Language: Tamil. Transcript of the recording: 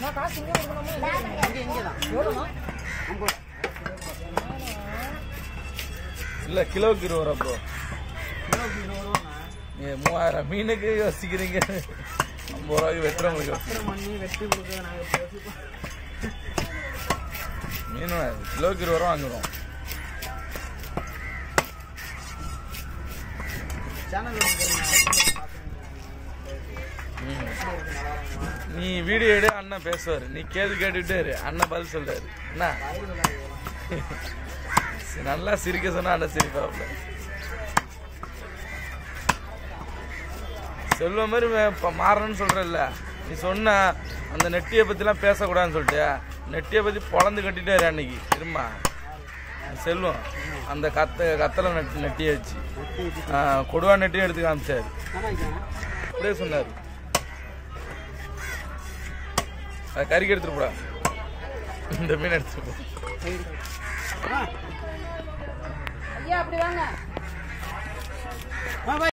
நான் காசு இங்கே கொடுக்கணுமா இங்கே இங்கே தான் எவ்வளோண்ணா ஐம்பது இல்ல கிலோவுக்கு இருபது ரூபா ப்ரோ கிலோவுக்கு இருபது ரூபாண்ணா நீ மூவாயிரம் மீனுக்கு யோசிக்கிறீங்க ஐம்பது ரூபாய்க்கு வெட்டுறவங்களுக்கு பத்திரம் பண்ணி வெட்டி கொடுக்க நாங்கள் யோசிப்போம் மீன் கிலோவுக்கு இருபது ரூபா வாங்குறோம் சேனல் ம். நீ வீடியோ எடு அண்ணன் பேசுவார் நீ கேள்வி கேட்டுக்கிட்டே இரு அண்ணன் பதில் சொல்றாரு என்ன சரி, நல்லா சிரிக்க சொன்னா அண்ணன் சிரிப்பாப்ல செல்வ மாதிரி வே- இப்ப மாறணும்னு சொல்றல்ல நீ சொன்ன அந்த நெட்டியை பத்திலாம் பேசக்கூடாதுன்னு சொல்லிட்டு நெட்டியை பத்தி பொழந்து கட்டிட்டாரு அன்னைக்கு திரும்ப செல்வம் அந்த கத்த கத்தலை நெட் நெட்டியை வச்சு ஆ, கொடுவா நெட்டியும் எடுத்து காமிச்சாரு அப்படியே சொன்னாரு அது கறிக்கு எடுத்துட்டு போடா இந்த மீன் எடுத்துட்டு போ ஐயா அப்படி வாங்க ஆ